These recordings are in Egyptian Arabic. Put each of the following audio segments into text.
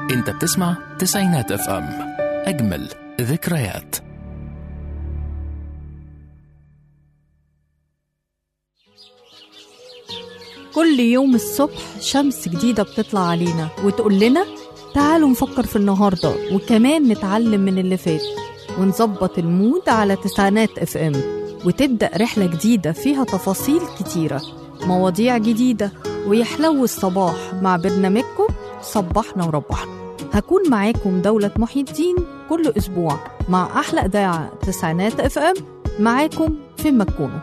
انت بتسمع تسعينات اف ام اجمل ذكريات كل يوم الصبح شمس جديدة بتطلع علينا وتقول لنا تعالوا نفكر في النهاردة وكمان نتعلم من اللي فات ونظبط المود على تسعينات اف ام وتبدأ رحلة جديدة فيها تفاصيل كتيرة مواضيع جديدة ويحلو الصباح مع برنامجكم صبحنا وربحنا هكون معاكم دولة محي الدين كل أسبوع مع أحلى إذاعة تسعينات اف ام معاكم فين ما تكونوا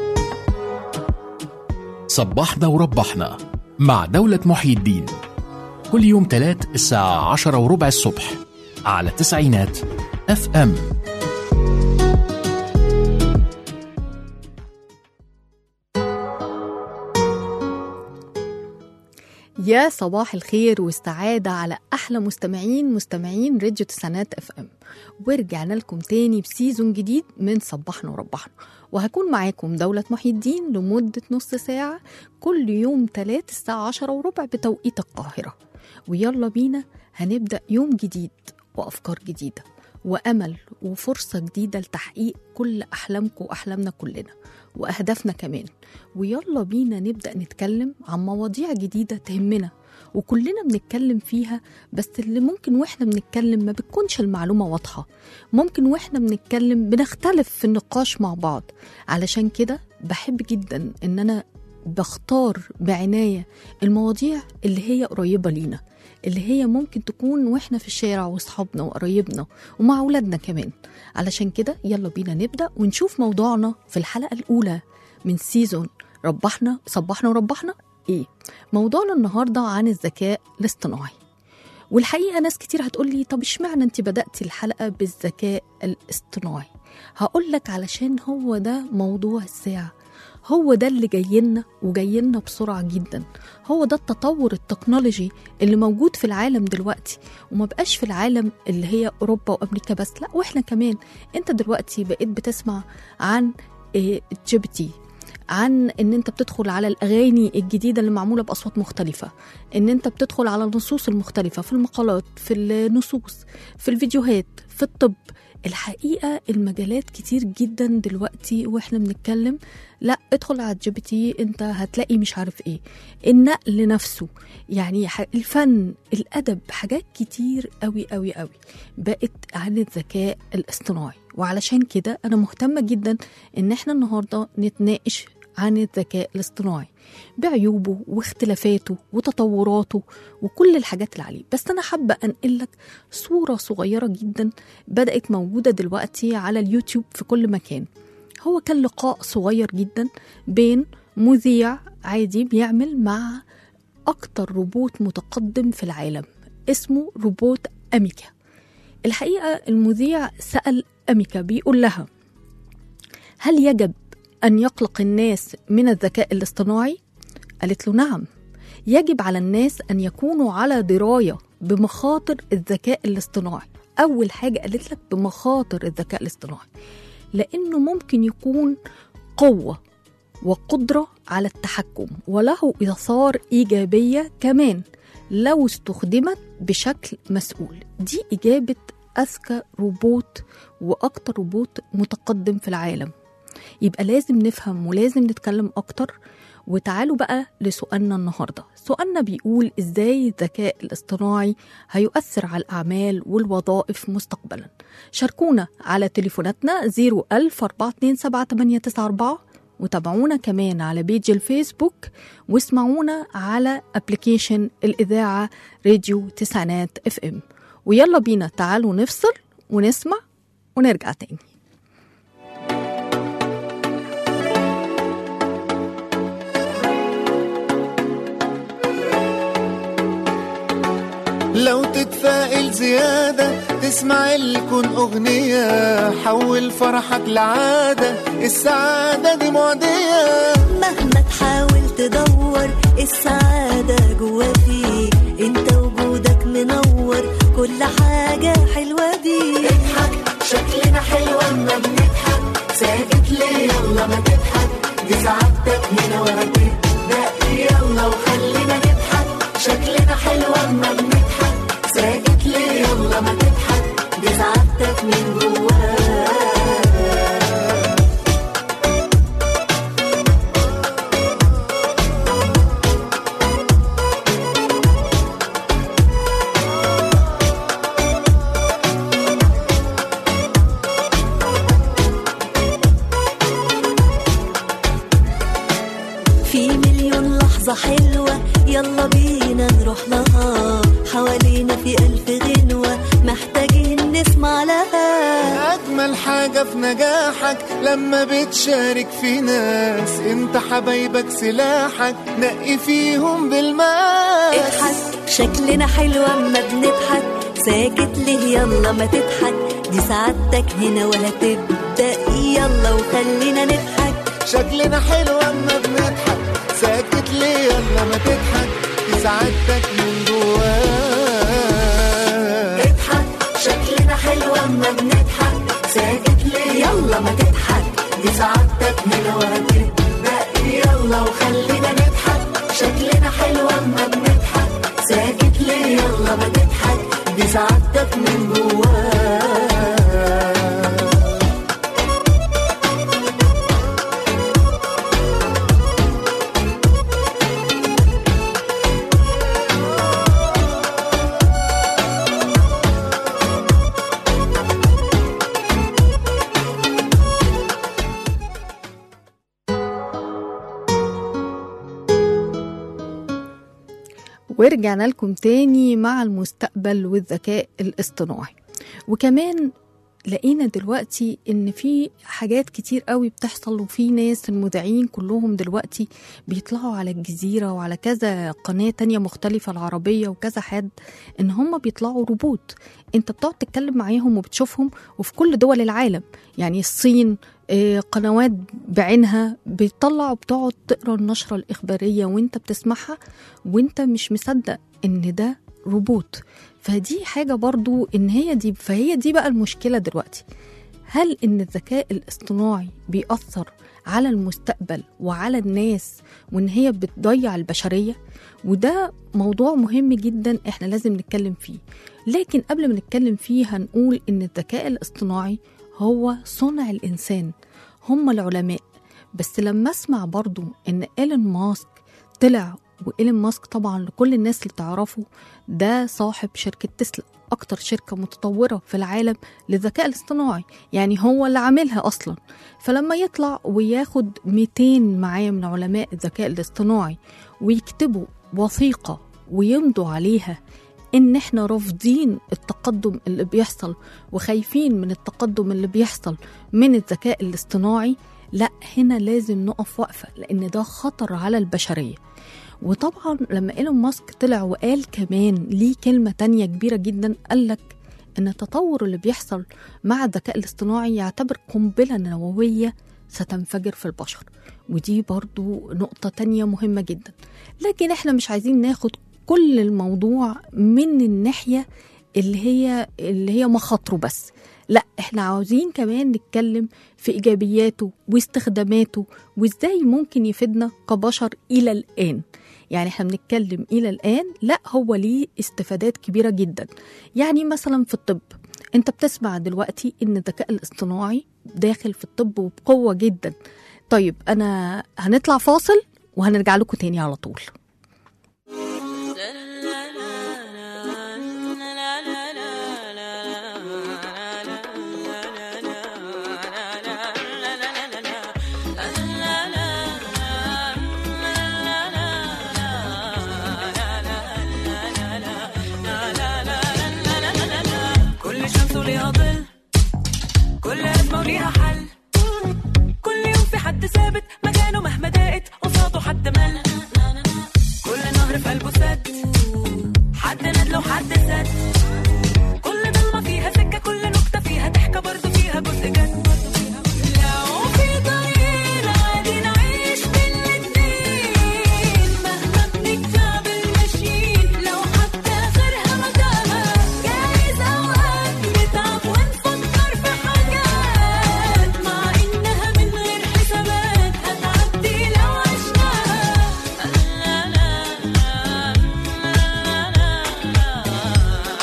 صبحنا وربحنا مع دولة محي الدين كل يوم تلات الساعة عشرة وربع الصبح على تسعينات اف ام يا صباح الخير والسعادة على أحلى مستمعين مستمعين راديو تسعينات اف ام ورجعنا لكم تاني بسيزون جديد من صبحنا وربحنا وهكون معاكم دولة محي الدين لمدة نص ساعة كل يوم تلات الساعة عشرة وربع بتوقيت القاهرة ويلا بينا هنبدأ يوم جديد وأفكار جديدة وأمل وفرصة جديدة لتحقيق كل أحلامكم وأحلامنا كلنا وأهدافنا كمان ويلا بينا نبدأ نتكلم عن مواضيع جديدة تهمنا وكلنا بنتكلم فيها بس اللي ممكن واحنا بنتكلم ما بتكونش المعلومة واضحة ممكن واحنا بنتكلم بنختلف في النقاش مع بعض علشان كده بحب جدا ان انا بختار بعناية المواضيع اللي هي قريبة لينا اللي هي ممكن تكون واحنا في الشارع واصحابنا وقرايبنا ومع اولادنا كمان علشان كده يلا بينا نبدا ونشوف موضوعنا في الحلقه الاولى من سيزون ربحنا صبحنا وربحنا ايه موضوعنا النهارده عن الذكاء الاصطناعي والحقيقه ناس كتير هتقول لي طب اشمعنى انت بداتي الحلقه بالذكاء الاصطناعي هقول لك علشان هو ده موضوع الساعه هو ده اللي جاي لنا وجاي لنا بسرعه جدا هو ده التطور التكنولوجي اللي موجود في العالم دلوقتي وما بقاش في العالم اللي هي اوروبا وامريكا بس لا واحنا كمان انت دلوقتي بقيت بتسمع عن جي بي تي عن ان انت بتدخل على الاغاني الجديده اللي معموله باصوات مختلفه ان انت بتدخل على النصوص المختلفه في المقالات في النصوص في الفيديوهات في الطب الحقيقه المجالات كتير جدا دلوقتي واحنا بنتكلم لا ادخل على الجي بي تي انت هتلاقي مش عارف ايه النقل نفسه يعني الفن الادب حاجات كتير قوي قوي قوي بقت عن الذكاء الاصطناعي وعلشان كده انا مهتمه جدا ان احنا النهارده نتناقش عن الذكاء الاصطناعي بعيوبه واختلافاته وتطوراته وكل الحاجات اللي عليه بس انا حابه انقل لك صوره صغيره جدا بدات موجوده دلوقتي على اليوتيوب في كل مكان هو كان لقاء صغير جدا بين مذيع عادي بيعمل مع اكتر روبوت متقدم في العالم اسمه روبوت اميكا الحقيقه المذيع سال اميكا بيقول لها هل يجب أن يقلق الناس من الذكاء الاصطناعي؟ قالت له نعم يجب على الناس أن يكونوا على دراية بمخاطر الذكاء الاصطناعي أول حاجة قالت لك بمخاطر الذكاء الاصطناعي لأنه ممكن يكون قوة وقدرة على التحكم وله إثار إيجابية كمان لو استخدمت بشكل مسؤول دي إجابة أذكى روبوت وأكتر روبوت متقدم في العالم يبقى لازم نفهم ولازم نتكلم أكتر وتعالوا بقى لسؤالنا النهاردة سؤالنا بيقول إزاي الذكاء الاصطناعي هيؤثر على الأعمال والوظائف مستقبلا شاركونا على تليفوناتنا 01000 427 وتابعونا كمان على بيج الفيسبوك واسمعونا على ابلكيشن الإذاعة راديو تسعينات اف ام ويلا بينا تعالوا نفصل ونسمع ونرجع تاني لو تتفائل زيادة تسمع الكون أغنية حول فرحك لعادة السعادة دي معدية مهما تحاول تدور السعادة جوا فيك انت وجودك منور كل حاجة حلوة بيك اضحك شكلنا حلو اما بنضحك ساكت ليه يلا ما تضحك دي سعادتك هنا ورا تبدأ يلا وخلينا نضحك شكلنا حلو اما بنضحك ساكت لحظة حلوة يلا بينا نروح لها حوالينا في ألف غنوة محتاجين نسمع لها أجمل حاجة في نجاحك لما بتشارك في ناس انت حبايبك سلاحك نقي فيهم بالماس اضحك شكلنا حلو اما بنضحك ساكت ليه يلا ما تضحك دي سعادتك هنا ولا تبدأ يلا وخلينا نضحك شكلنا حلو اما بنضحك ساكت ليه يلا ما تضحك دي سعادتك من جواك اضحك شكلنا حلو اما بنضحك ساكت ليه يلا ما تضحك دي سعادتك هنا وهتبدأ يلا وخلينا نضحك شكلنا حلو اما بنضحك ساكت ليه يلا ما تضحك دي سعادتك من جواك ورجعنا لكم تاني مع المستقبل والذكاء الاصطناعي وكمان لقينا دلوقتي ان في حاجات كتير قوي بتحصل وفي ناس المذيعين كلهم دلوقتي بيطلعوا على الجزيرة وعلى كذا قناة تانية مختلفة العربية وكذا حد ان هم بيطلعوا روبوت انت بتقعد تتكلم معاهم وبتشوفهم وفي كل دول العالم يعني الصين آه، قنوات بعينها بتطلع وبتقعد تقرا النشرة الإخبارية وانت بتسمعها وانت مش مصدق ان ده روبوت فدي حاجة برضو ان هي دي فهي دي بقى المشكلة دلوقتي هل ان الذكاء الاصطناعي بيأثر على المستقبل وعلى الناس وان هي بتضيع البشرية وده موضوع مهم جدا احنا لازم نتكلم فيه لكن قبل ما نتكلم فيه هنقول ان الذكاء الاصطناعي هو صنع الانسان هم العلماء بس لما اسمع برضو ان ايلون ماسك طلع وايلون ماسك طبعا لكل الناس اللي تعرفه ده صاحب شركة تسلا أكتر شركة متطورة في العالم للذكاء الاصطناعي يعني هو اللي عاملها أصلا فلما يطلع وياخد 200 معاه من علماء الذكاء الاصطناعي ويكتبوا وثيقة ويمضوا عليها ان احنا رافضين التقدم اللي بيحصل وخايفين من التقدم اللي بيحصل من الذكاء الاصطناعي لا هنا لازم نقف وقفة لان ده خطر على البشرية وطبعا لما ايلون ماسك طلع وقال كمان ليه كلمة تانية كبيرة جدا قالك ان التطور اللي بيحصل مع الذكاء الاصطناعي يعتبر قنبلة نووية ستنفجر في البشر ودي برضو نقطة تانية مهمة جدا لكن احنا مش عايزين ناخد كل الموضوع من الناحية اللي هي اللي هي مخاطره بس لا احنا عاوزين كمان نتكلم في ايجابياته واستخداماته وازاي ممكن يفيدنا كبشر الى الان يعني احنا بنتكلم الى الان لا هو ليه استفادات كبيره جدا يعني مثلا في الطب انت بتسمع دلوقتي ان الذكاء الاصطناعي داخل في الطب وبقوه جدا طيب انا هنطلع فاصل وهنرجع لكم تاني على طول كل شمس وليها ظل كل أزمة وليها حل كل يوم في حد ثابت مكانه مهما ضاقت قصاده حد مل كل نهر في قلبه سد حد ندل وحد سد كل ضلمة فيها سكة كل نكتة فيها ضحكة برضه فيها جزء جد لو في طريق عادي نعيش بالاتنين مهما بنتعب ماشيين لو حتى غيرها متاهة جايز أوقات نتعب ونفكر في حاجات مع إنها من غير حسابات هتعدي لو عشناها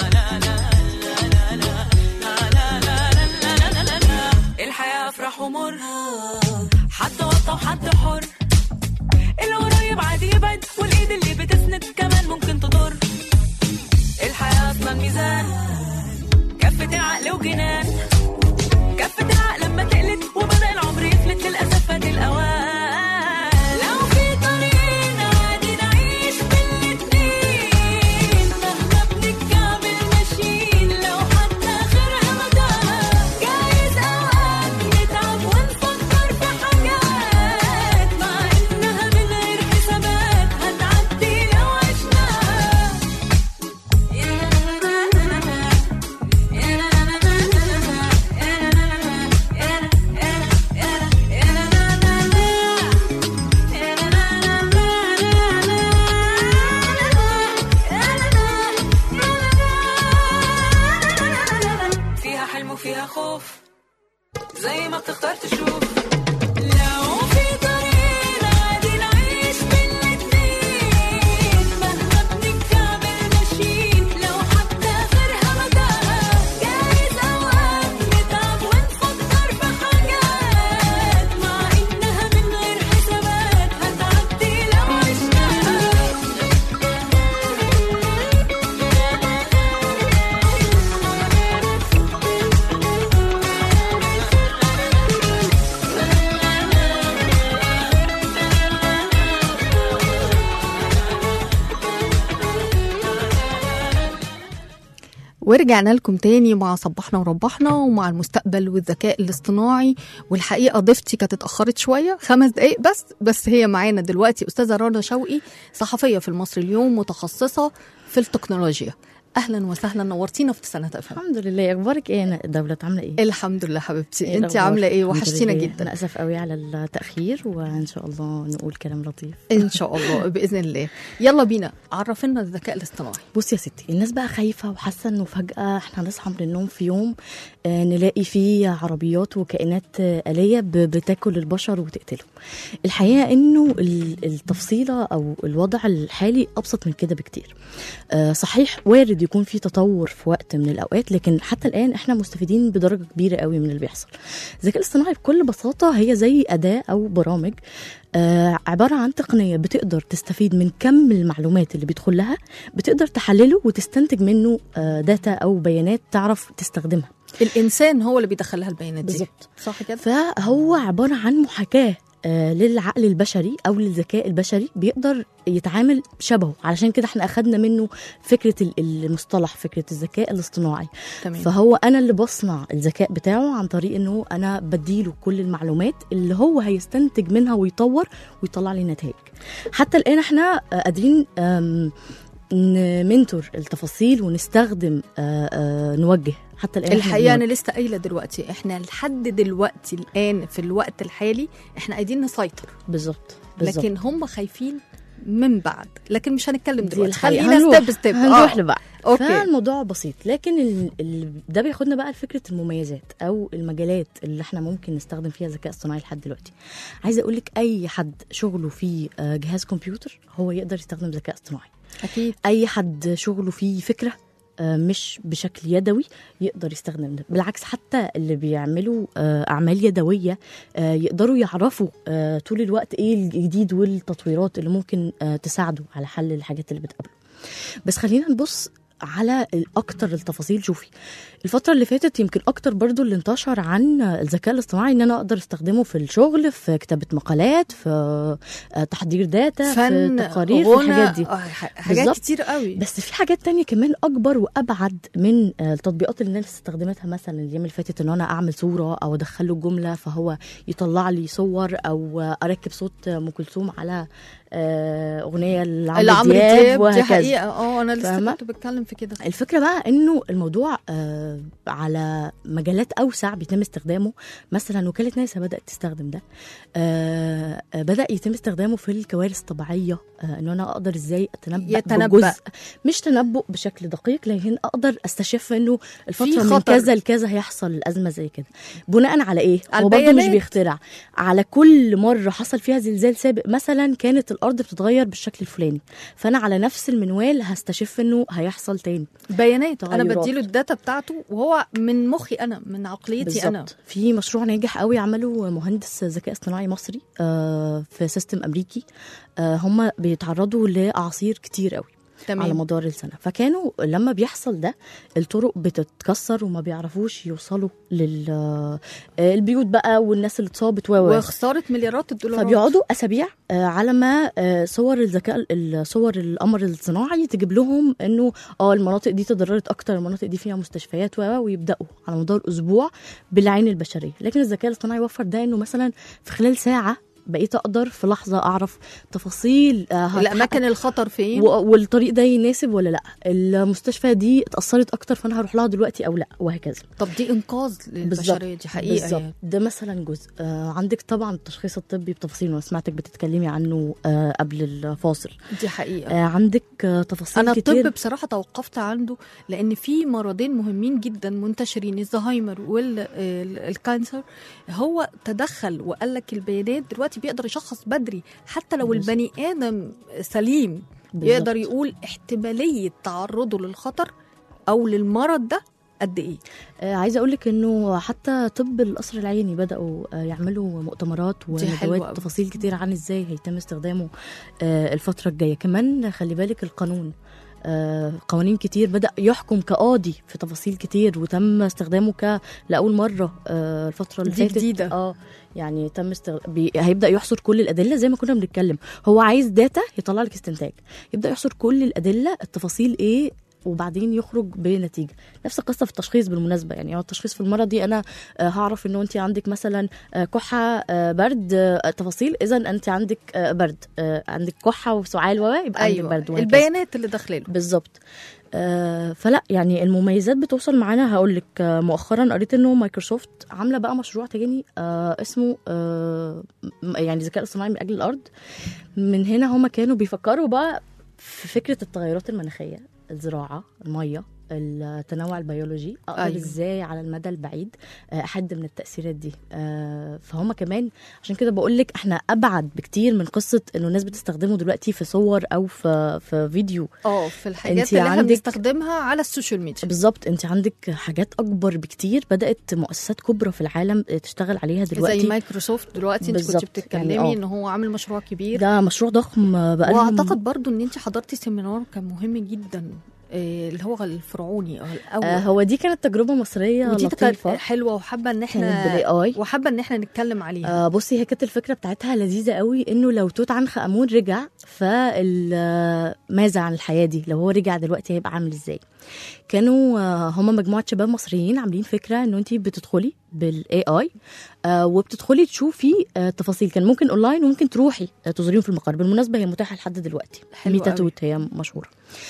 ورجعنا لكم تاني مع صبحنا وربحنا ومع المستقبل والذكاء الاصطناعي والحقيقه ضيفتي كانت اتاخرت شويه خمس دقائق بس بس هي معانا دلوقتي استاذه رنا شوقي صحفيه في المصري اليوم متخصصه في التكنولوجيا اهلا وسهلا نورتينا في تسعينات افهم الحمد لله اخبارك ايه انا دولة عامله ايه الحمد لله حبيبتي إيه انت الأخبار؟ عامله ايه الحمد وحشتينا لله. جدا انا اسف قوي على التاخير وان شاء الله نقول كلام لطيف ان شاء الله باذن الله يلا بينا عرفنا الذكاء الاصطناعي بصي يا ستي الناس بقى خايفه وحاسه انه فجاه احنا هنصحى من النوم في يوم آه، نلاقي فيه عربيات وكائنات آه، آلية ب- بتاكل البشر وتقتلهم الحقيقه انه ال- التفصيله او الوضع الحالي ابسط من كده بكتير آه، صحيح وارد يكون في تطور في وقت من الاوقات لكن حتى الان احنا مستفيدين بدرجه كبيره قوي من اللي بيحصل الذكاء الاصطناعي بكل بساطه هي زي اداه او برامج آه، عباره عن تقنيه بتقدر تستفيد من كم المعلومات اللي بيدخل لها بتقدر تحلله وتستنتج منه آه، داتا او بيانات تعرف تستخدمها الانسان هو اللي بيدخلها البيانات دي بالظبط. صح كده فهو عباره عن محاكاه آه، للعقل البشري او للذكاء البشري بيقدر يتعامل شبهه علشان كده احنا اخدنا منه فكره ال- المصطلح فكره الذكاء الاصطناعي تمام فهو انا اللي بصنع الذكاء بتاعه عن طريق انه انا بديله كل المعلومات اللي هو هيستنتج منها ويطور ويطلع لي نتائج حتى الان احنا آه، قادرين آم، نمنتور التفاصيل ونستخدم آه، آه، نوجه حتى الان إحنا الحقيقه انا بنوجه. لسه قايله دلوقتي احنا لحد دلوقتي الان في الوقت الحالي احنا قاعدين نسيطر بالظبط بالظبط. لكن هم خايفين من بعد لكن مش هنتكلم دي دلوقتي الحقيقة. خلينا هنروح- ستيب ستيب هنروح لبعض اوكي فالموضوع بسيط لكن ال... ال... ده بياخدنا بقى لفكره المميزات او المجالات اللي احنا ممكن نستخدم فيها الذكاء الصناعي لحد دلوقتي عايزه اقول لك اي حد شغله في آه، جهاز كمبيوتر هو يقدر يستخدم ذكاء اصطناعي اكيد اي حد شغله فيه فكره آه، مش بشكل يدوي يقدر يستخدم ده بالعكس حتى اللي بيعملوا آه، اعمال يدويه آه، يقدروا يعرفوا آه، طول الوقت ايه الجديد والتطويرات اللي ممكن آه، تساعده على حل الحاجات اللي بتقابله بس خلينا نبص على اكتر التفاصيل شوفي الفتره اللي فاتت يمكن اكتر برضو اللي انتشر عن الذكاء الاصطناعي ان انا اقدر استخدمه في الشغل في كتابه مقالات في آه، تحضير داتا فن في تقارير في غنى الحاجات دي آه، ح- حاجات بالظبط. كتير قوي بس في حاجات تانية كمان أكبر وأبعد من آه، التطبيقات اللي الناس استخدمتها مثلا الأيام اللي فاتت إن أنا أعمل صورة أو أدخله الجملة فهو يطلع لي صور أو آه، أركب صوت أم كلثوم على آه، أغنية لعمرو العمرو دياب دياب دي وهكذا حقيقه اه انا لسه فاهمة؟ كنت بتكلم في كده الفكرة بقى انه الموضوع آه على مجالات اوسع بيتم استخدامه مثلا وكالة ناسا بدأت تستخدم ده آه آه، بدأ يتم استخدامه في الكوارث الطبيعية آه انه انا اقدر ازاي اتنبأ يتنبأ. بجزء مش تنبؤ بشكل دقيق لكن اقدر استشف انه الفترة من خطر. كذا لكذا هيحصل الازمة زي كده بناء على ايه؟ على هو برضه مش البيانات. بيخترع على كل مرة حصل فيها زلزال سابق مثلا كانت الارض بتتغير بالشكل الفلاني فانا على نفس المنوال هستشف انه هيحصل تاني بيانات انا تغيرات. بديله الداتا بتاعته وهو من مخي انا من عقليتي انا بالظبط في مشروع ناجح قوي عمله مهندس ذكاء اصطناعي مصري آه، في سيستم امريكي آه، هم بيتعرضوا لاعاصير كتير قوي على تمام مدار السنه فكانوا لما بيحصل ده الطرق بتتكسر وما بيعرفوش يوصلوا للبيوت بقى والناس اللي اتصابت و و. وخساره مليارات الدولارات فبيقعدوا اسابيع آه، على ما آه، صور الذكاء صور القمر الصناعي تجيب لهم انه اه المناطق دي تضررت اكتر المناطق دي فيها مستشفيات و و، ويبداوا على مدار اسبوع بالعين البشريه لكن الذكاء الاصطناعي وفر ده انه مثلا في خلال ساعه بقيت اقدر في لحظه اعرف تفاصيل آه، هتحقق الاماكن الخطر فين و- والطريق ده يناسب ولا لا المستشفى دي اتاثرت اكتر فانا هروح لها دلوقتي او لا وهكذا طب دي انقاذ للبشريه دي حقيقه بالظبط يعني. ده مثلا جزء آه عندك طبعا التشخيص الطبي بتفاصيل وانا سمعتك بتتكلمي عنه آه قبل الفاصل دي حقيقه آه عندك آه تفاصيل انا كتير الطب بصراحه توقفت عنده لان في مرضين مهمين جدا منتشرين الزهايمر والكانسر هو تدخل وقال لك البيانات دلوقتي بيقدر يشخص بدري حتى لو بالظبط. البني ادم سليم بالظبط. يقدر يقول احتماليه تعرضه للخطر او للمرض ده قد ايه آه عايزه اقول لك انه حتى طب القصر العيني بداوا آه يعملوا مؤتمرات حلوة وندوات أوي. تفاصيل كتير عن ازاي هيتم استخدامه آه الفتره الجايه كمان خلي بالك القانون آه، قوانين كتير بدا يحكم كقاضي في تفاصيل كتير وتم استخدامه ك لاول مره آه، الفتره اللي دي فاتت جديدة. اه يعني تم استغ... بي... هيبدا يحصر كل الادله زي ما كنا بنتكلم هو عايز داتا يطلع لك استنتاج يبدا يحصر كل الادله التفاصيل ايه وبعدين يخرج بنتيجه نفس القصه في التشخيص بالمناسبه يعني هو التشخيص في المرض دي انا آه، هعرف انه انت عندك مثلا آه، كحه آه، برد آه، تفاصيل اذا انت عندك آه، برد آه، عندك كحه وسعال و يبقى عندك ايوه برد وهكذا. البيانات اللي داخله له بالظبط آه فلا يعني المميزات بتوصل معانا هقول لك آه مؤخرا قريت انه مايكروسوفت عامله بقى مشروع تاني آه اسمه آه م- يعني ذكاء اصطناعي من اجل الارض من هنا هما كانوا بيفكروا بقى في فكره التغيرات المناخيه الزراعه الميه التنوع البيولوجي اقدر أيوة. أيوه. ازاي على المدى البعيد آه، احد من التاثيرات دي آه، فهم كمان عشان كده بقول لك احنا ابعد بكتير من قصه انه الناس بتستخدمه دلوقتي في صور او في في فيديو اه في الحاجات انتي اللي احنا عندك- بنستخدمها على السوشيال ميديا بالظبط انت عندك حاجات اكبر بكتير بدات مؤسسات كبرى في العالم تشتغل عليها زي دلوقتي مايكروسوفت دلوقتي انت كنت بالظبط. بتتكلمي يعني اه. ان هو عامل مشروع كبير ده مشروع ضخم بقى واعتقد برضو ان انت حضرتي سيمينار كان مهم جدا آه، اللي هو الفرعوني او الاول آه هو دي كانت تجربه مصريه ودي كانت لطيفه حلوه وحابه ان كانت احنا بالاي اي وحابه ان احنا نتكلم عليها آه بصي هي كانت الفكره بتاعتها لذيذه قوي انه لو توت عنخ امون رجع فال ماذا عن الحياه دي لو هو رجع دلوقتي هيبقى عامل ازاي كانوا آه هم مجموعه شباب مصريين عاملين فكره انه انت بتدخلي بالاي اي آه وبتدخلي تشوفي آه تفاصيل كان ممكن اونلاين وممكن تروحي آه تزوريهم في المقر بالمناسبه هي متاحه لحد دلوقتي حلو ميتا قوي. توت هي مشهوره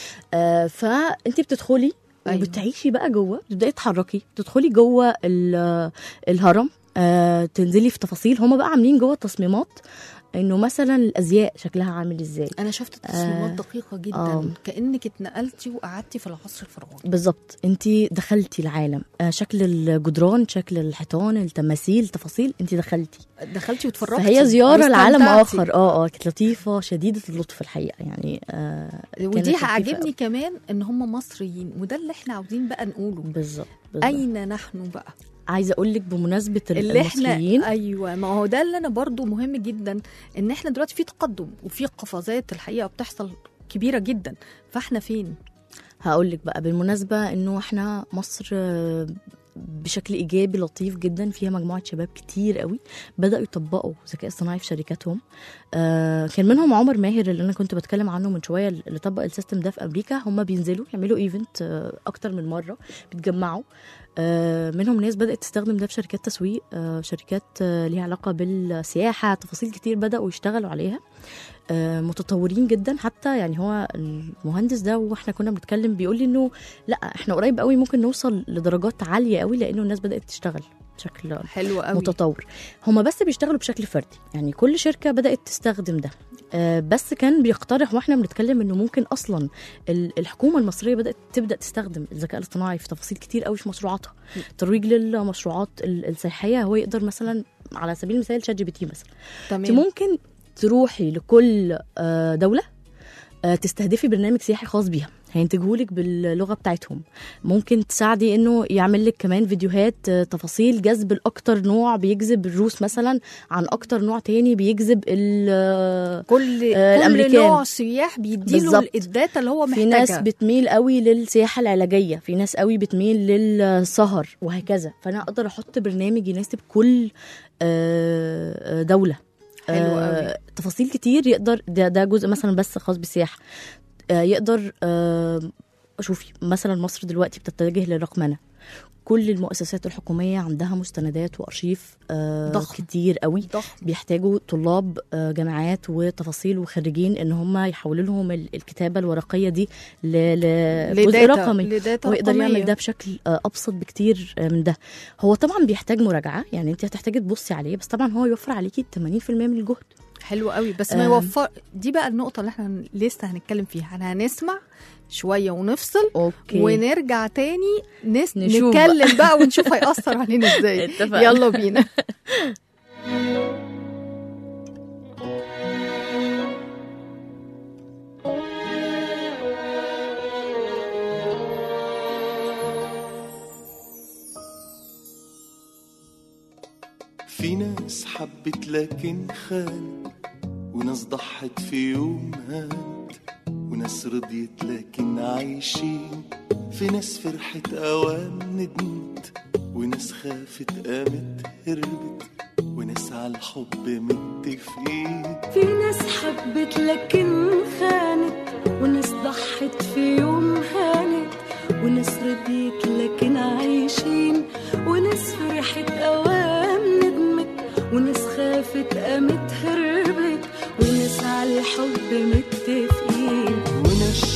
آه فانت بتدخلي أيوة. وبتعيشي بقى جوه بتبداي تتحركي تدخلي جوه ال- الهرم آه تنزلي في تفاصيل هما بقى عاملين جوه تصميمات انه مثلا الازياء شكلها عامل ازاي انا شفت تصميمات آه، دقيقه جدا آه. كانك اتنقلتي وقعدتي في العصر الفرعوني بالظبط انت دخلتي العالم آه شكل الجدران شكل الحيطان التماثيل تفاصيل انت دخلتي دخلتي واتفرجتي فهي زياره لعالم واستمتعتي. اخر اه اه كانت لطيفه شديده اللطف الحقيقه يعني آه كانت ودي لطيفة عاجبني أوي. كمان ان هم مصريين وده اللي احنا عاوزين بقى نقوله بالظبط بالظبط. اين نحن بقى عايزه اقول لك بمناسبه اللي احنا المصريين ايوه ما هو ده اللي انا برضو مهم جدا ان احنا دلوقتي في تقدم وفي قفزات الحقيقه بتحصل كبيره جدا فاحنا فين هقول لك بقى بالمناسبة انه احنا مصر آه، بشكل ايجابي لطيف جدا فيها مجموعه شباب كتير قوي بداوا يطبقوا ذكاء اصطناعي في شركاتهم آه كان منهم عمر ماهر اللي انا كنت بتكلم عنه من شويه اللي طبق السيستم ده في امريكا هم بينزلوا يعملوا ايفنت آه اكتر من مره بيتجمعوا آه منهم ناس بدات تستخدم ده في شركات تسويق آه شركات آه ليها علاقه بالسياحه تفاصيل كتير بداوا يشتغلوا عليها آه، متطورين جدا حتى يعني هو المهندس ده واحنا كنا بنتكلم بيقول لي انه لا احنا قريب قوي ممكن نوصل لدرجات عاليه قوي لانه الناس بدات تشتغل بشكل حلو قوي متطور هما بس بيشتغلوا بشكل فردي يعني كل شركه بدات تستخدم ده آه، بس كان بيقترح واحنا بنتكلم انه ممكن اصلا ال- الحكومه المصريه بدات تبدا تستخدم الذكاء الاصطناعي في تفاصيل كتير قوي في مشروعاتها ترويج للمشروعات ال- السياحيه هو يقدر مثلا على سبيل المثال شات جي بي تي مثلا انت تمام ممكن تروحي لكل آه، دوله آه، تستهدفي برنامج سياحي خاص بيها هينتجهولك باللغه بتاعتهم ممكن تساعدي انه يعمل لك كمان فيديوهات آه، تفاصيل جذب الاكتر نوع بيجذب الروس مثلا عن اكتر نوع تاني بيجذب ال- آه، كل آه، كل الأمريكان. نوع سياح بيديله بالظبط. الداتا اللي هو في محتاجها ناس بتميل قوي للسياحه العلاجيه في ناس قوي بتميل للسهر وهكذا فانا اقدر احط برنامج يناسب كل آه، آه، دوله حلو آه، قوي. تفاصيل كتير يقدر ده, ده جزء مثلا بس خاص بالسياحه آه، يقدر آه، شوفي مثلا مصر دلوقتي بتتجه للرقمنه كل المؤسسات الحكوميه عندها مستندات وارشيف آه، ضخم. كتير قوي ضخم بيحتاجوا طلاب آه، جامعات وتفاصيل وخريجين ان هم يحولوا لهم ال- الكتابه الورقيه دي ل- لجزء لداتا رقمي لداتا ويقدر يعمل رقمية. ده بشكل آه، ابسط بكتير آه، من ده هو طبعا بيحتاج مراجعه يعني انت هتحتاجي تبصي عليه بس طبعا هو يوفر عليكي 80% من الجهد حلو قوي بس ما آم. يوفر دي بقى النقطه اللي احنا لسه هنتكلم فيها احنا هنسمع شويه ونفصل اوكي ونرجع تاني نس... نشوف نتكلم بقى ونشوف هيأثر علينا ازاي اتفقنا. يلا بينا في ناس حبت لكن خانت وناس ضحت في يوم هانت وناس رضيت لكن عايشين في ناس فرحت اوام ندمت وناس خافت قامت هربت وناس على الحب متفقين في ناس حبت لكن خانت وناس ضحت في يوم هانت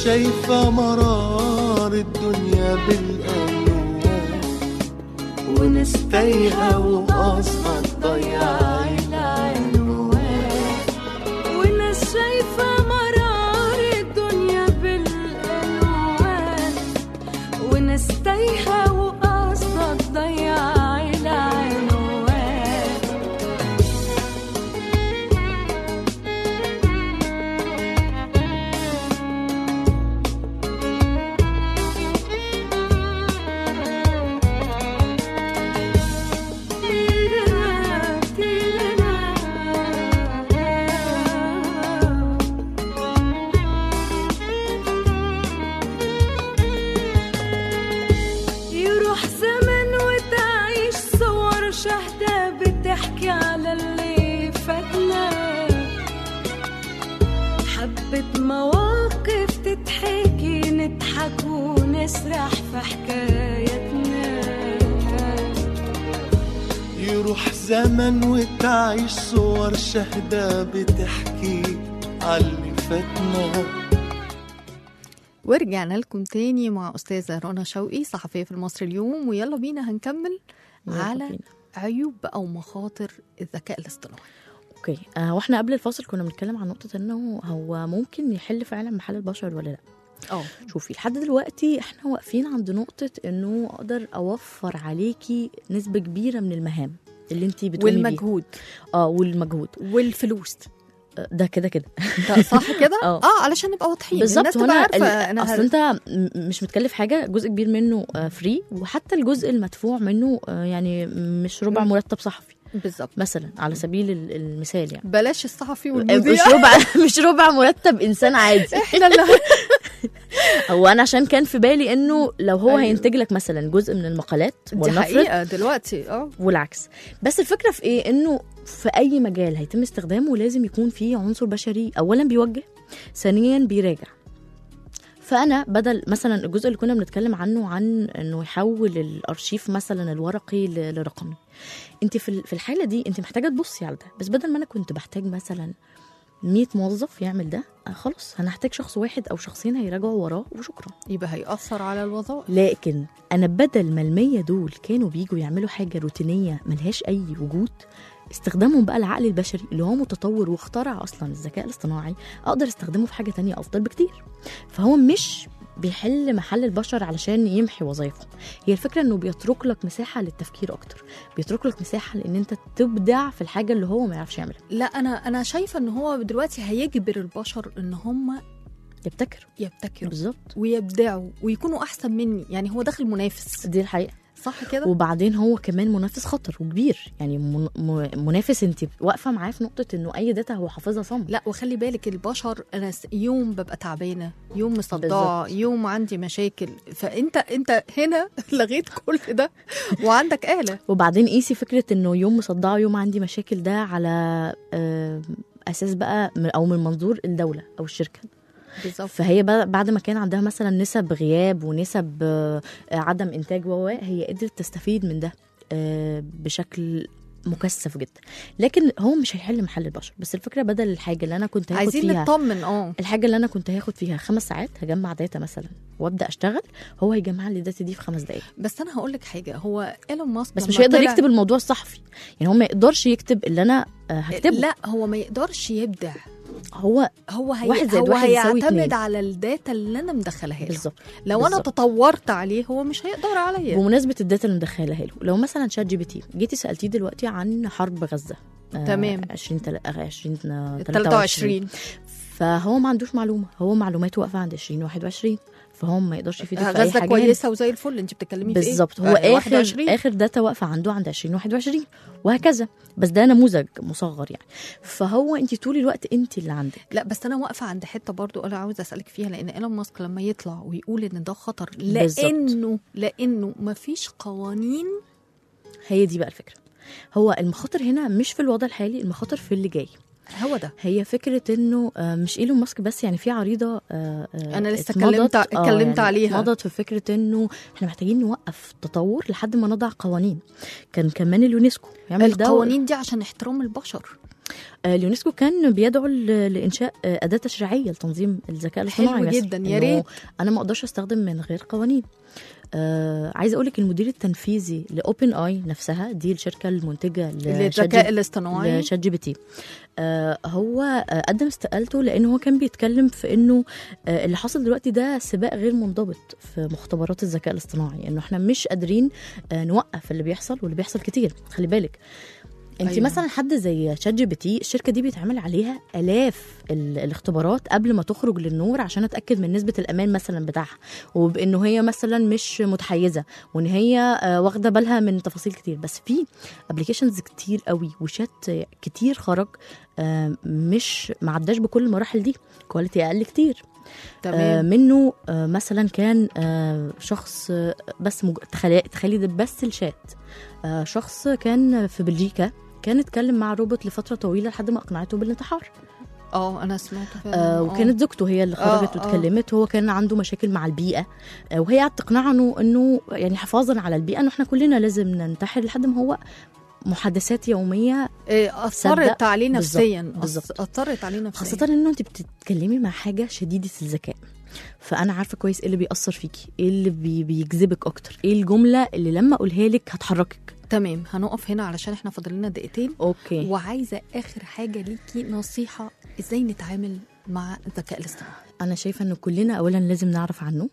شايفة مرار الدنيا بالألوان وناس تايهة وقاصدة تضيع العنوان وناس شايفة مرار الدنيا بالألوان وناس تايهة وقاصدة تضيع العنوان يروح زمن وتعيش صور شهدة بتحكي على اللي فاتنا حبة مواقف تتحكي نضحك ونسرح في حكايتنا يروح زمن وتعيش صور شهدة بتحكي عاللي فاتنا ورجعنا لكم تاني مع أستاذة رنا شوقي صحفية في المصري اليوم ويلا بينا هنكمل يلا على بينا. عيوب بقى ومخاطر الذكاء الاصطناعي اوكي آه واحنا قبل الفاصل كنا بنتكلم عن نقطه انه هو ممكن يحل فعلا محل البشر ولا لا اه شوفي لحد دلوقتي احنا واقفين عند نقطه انه اقدر اوفر عليكي نسبه كبيره من المهام اللي انت بتقومي بيها والمجهود اه والمجهود والفلوس آه، ده كده كده ده صح كده؟ اه. اه علشان نبقى واضحين بالظبط الناس تبقى هنا عارفة ال- انا اصل هر- انت م- مش متكلف حاجه جزء كبير منه فري وحتى الجزء المدفوع منه آه، يعني مش ربع مم. مرتب صحفي بالظبط مثلا على سبيل ال- المثال يعني بلاش الصحفي مش والمذيع ربع مش ربع مرتب انسان عادي احنا اللي هو انا عشان كان في بالي انه لو هو أيوه. هينتج لك مثلا جزء من المقالات دي ولنفرض حقيقة دلوقتي اه والعكس بس الفكره في ايه انه في اي مجال هيتم استخدامه لازم يكون فيه عنصر بشري اولا بيوجه ثانيا بيراجع فانا بدل مثلا الجزء اللي كنا بنتكلم عنه عن انه يحول الارشيف مثلا الورقي ل- لرقمي انت في ال- في الحاله دي انت محتاجه تبصي على ده بس بدل ما انا كنت بحتاج مثلا 100 موظف يعمل ده آه خلاص انا هحتاج شخص واحد او شخصين هيراجعوا وراه وشكرا يبقى هيأثر على الوظائف لكن انا بدل ما المية دول كانوا بيجوا يعملوا حاجه روتينيه ملهاش اي وجود استخدامهم بقى العقل البشري اللي هو متطور واخترع اصلا الذكاء الاصطناعي اقدر استخدمه في حاجه تانية افضل بكتير فهو مش بيحل محل البشر علشان يمحي وظائفهم هي الفكره انه بيترك لك مساحه للتفكير اكتر بيترك لك مساحه لان انت تبدع في الحاجه اللي هو ما يعرفش يعملها لا انا انا شايفه ان هو دلوقتي هيجبر البشر ان هم يبتكر يبتكروا بالظبط ويبدعوا ويكونوا احسن مني يعني هو داخل منافس دي الحقيقه صح كده وبعدين هو كمان منافس خطر وكبير يعني من- م- منافس انت واقفه معاه في نقطه انه اي داتا هو حافظها صم لا وخلي بالك البشر انا س- يوم ببقى تعبانه يوم مصدعه بالظبط. يوم عندي مشاكل فانت انت هنا لغيت كل ده وعندك آلة وبعدين قيسي فكره انه يوم مصدعه يوم عندي مشاكل ده على آه، اساس بقى من- او من منظور الدوله او الشركه بالظبط فهي بقى بعد ما كان عندها مثلا نسب غياب ونسب آه، عدم انتاج و هي قدرت تستفيد من ده آه، بشكل مكثف جدا لكن هو مش هيحل محل البشر بس الفكره بدل الحاجه اللي انا كنت هاخد عايزين فيها نطمن اه الحاجه اللي انا كنت هاخد فيها خمس ساعات هجمع داتا مثلا وابدا اشتغل هو هيجمع لي الداتا دي في خمس دقائق بس انا هقول لك حاجه هو ايلون ماسك بس لما مش هيقدر طلع- يكتب الموضوع الصحفي يعني هو ما يقدرش يكتب اللي انا آه، هكتبه لا هو ما يقدرش يبدع هو هو هي واحد زائد هو واحد يساوي هيعتمد اتنين. على الداتا اللي انا مدخلها له بالظبط لو انا بالظبط. تطورت عليه هو مش هيقدر عليا بمناسبه الداتا اللي مدخلها له لو مثلا شات جي بي تي جيتي سالتيه دلوقتي عن حرب غزه آه، تمام. 20 تل- آه، 20 آه، 23 فهو ما عندوش معلومه هو معلوماته واقفه عند 20 21 فهو ما يقدرش يفيدك في اي غزه حاجه كويسه وزي الفل انت بتتكلمي في ايه بالظبط هو آه، اخر 21 اخر داتا واقفه عنده عند 2021 وهكذا بس ده نموذج مصغر يعني فهو انت طول الوقت انت اللي عندك لا بس انا واقفه عند حته برضو انا عاوزه اسالك فيها لان ايلون ماسك لما يطلع ويقول ان ده خطر بالظبط. لانه لانه مفيش قوانين هي دي بقى الفكره هو المخاطر هنا مش في الوضع الحالي المخاطر في اللي جاي هو ده هي فكره انه آه، مش ايلون ماسك بس يعني في عريضه آه، آه، أنا لسه اتمضت- اتكلمت- آه، اتكلمت عليها. مضت في فكره انه احنا محتاجين نوقف تطور لحد ما نضع قوانين كان كمان اليونسكو يعمل ده القوانين دي عشان احترام البشر آه، اليونسكو كان بيدعو ل- لانشاء آه، اداه تشريعيه لتنظيم الذكاء حلو الاصطناعي مثلاً. جداً، يا إنه ريت. انا ما اقدرش استخدم من غير قوانين آه عايزه اقول لك المدير التنفيذي لاوبن اي نفسها دي الشركه المنتجه لشات للذكاء جي- الاصطناعي لشات جي بي تي آه هو آه قدم استقالته لان هو كان بيتكلم في انه آه اللي حاصل دلوقتي ده سباق غير منضبط في مختبرات الذكاء الاصطناعي انه احنا مش قادرين آه نوقف اللي بيحصل واللي بيحصل كتير خلي بالك انت أيوة. أيوة. مثلا حد زي شات جي بي تي الشركه دي بيتعمل عليها الاف ال- الاختبارات قبل ما تخرج للنور عشان اتاكد من نسبه الامان مثلا بتاعها وبانه هي مثلا مش متحيزه وان هي آه، واخده بالها من تفاصيل كتير بس في ابلكيشنز كتير قوي وشات كتير خرج آه، مش ما عداش بكل المراحل دي كواليتي اقل كتير آه، تمام منه آه، مثلا كان آه، شخص آه، بس مج... تخيلي تخيلي ده بس الشات آه، شخص كان في بلجيكا كان اتكلم مع روبوت لفتره طويله لحد ما اقنعته بالانتحار اه انا سمعت فعلا آه آه. وكانت زوجته هي اللي خرجت آه، آه. واتكلمت هو كان عنده مشاكل مع البيئه آه وهي قعدت تقنعه انه انه يعني حفاظا على البيئه انه احنا كلنا لازم ننتحر لحد ما هو محادثات يوميه إيه، اثرت صدق. عليه بالظبط، نفسيا بالظبط. أث- اثرت عليه نفسيا خاصة انه انت بتتكلمي مع حاجة شديدة الذكاء فانا عارفة كويس ايه اللي بيأثر فيكي ايه اللي بي بيجذبك اكتر ايه الجملة اللي لما اقولها لك هتحركك تمام هنقف هنا علشان احنا فاضل لنا دقيقتين اوكي وعايزه اخر حاجه ليكي نصيحه ازاي نتعامل مع الذكاء الاصطناعي انا شايفة ان كلنا اولا لازم نعرف عنه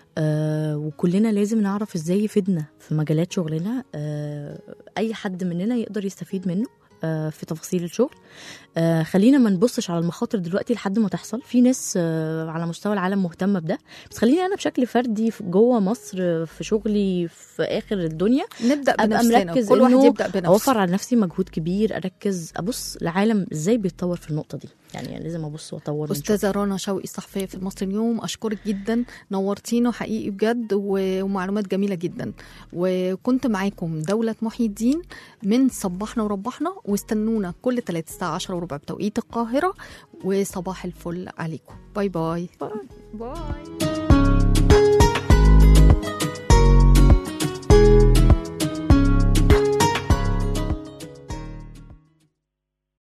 آه وكلنا لازم نعرف ازاي يفيدنا في مجالات شغلنا آه اي حد مننا يقدر يستفيد منه آه، في تفاصيل الشغل آه، خلينا ما نبصش على المخاطر دلوقتي لحد ما تحصل في ناس آه، على مستوى العالم مهتمه بده بس خليني انا بشكل فردي في- جوه مصر آه، في شغلي في اخر الدنيا نبدا ابقى بنفسنا مركز كل واحد إنه يبدا بنفسه اوفر على نفسي مجهود كبير اركز ابص العالم ازاي بيتطور في النقطه دي يعني لازم ابص واطور من شغلي. استاذه رنا شوقي الصحفيه في المصري اليوم اشكرك جدا نورتينا حقيقي بجد و- ومعلومات جميله جدا وكنت معاكم دوله محي الدين من صبحنا وربحنا واستنونا كل ثلاث الساعه 10 وربع بتوقيت القاهره وصباح الفل عليكم باي باي باي, باي.